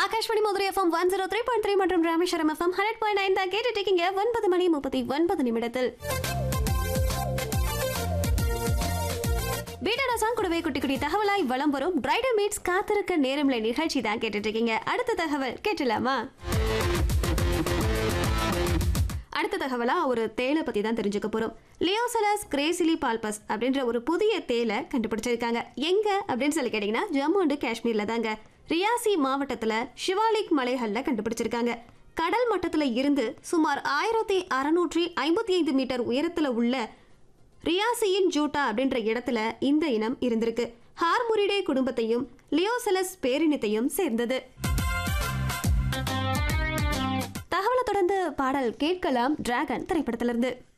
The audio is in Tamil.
Akashvani Madurai FM one zero three point three மற்றும் Rameswaram FM hundred point nine தான் கேட்டுட்டு இருக்கீங்க ஒன்பது மணி முப்பத்தி ஒன்பது நிமிடத்தில் பீட்டா சாங் கூடவே குட்டி குட்டி தகவலாய் வலம் வரும் பிரைடல் மீட்ஸ் காத்திருக்க நேரம்ல நிகழ்ச்சி தான் கேட்டுட்டு இருக்கீங்க அடுத்த தகவல் கேட்டலாமா அடுத்த தகவலா ஒரு தேலை பத்தி தான் தெரிஞ்சுக்க போறோம் லியோசலஸ் கிரேசிலி பால்பஸ் அப்படின்ற ஒரு புதிய தேலை கண்டுபிடிச்சிருக்காங்க எங்க அப்படின்னு சொல்லி கேட்டீங்கன்னா ஜம்மு அண்ட் காஷ்மீர்ல தாங்க ரியாசி மாவட்டத்துல ஷிவாலிக் மலைகள்ல கண்டுபிடிச்சிருக்காங்க கடல் மட்டத்துல இருந்து சுமார் ஆயிரத்தி அறுநூற்றி ஐம்பத்தி ஐந்து மீட்டர் உயரத்துல உள்ள ரியாசியின் ஜூட்டா அப்படின்ற இடத்துல இந்த இனம் இருந்திருக்கு ஹார்முரிடே குடும்பத்தையும் லியோசலஸ் பேரினத்தையும் சேர்ந்தது தகவலை தொடர்ந்து பாடல் கேட்கலாம் டிராகன் திரைப்படத்திலிருந்து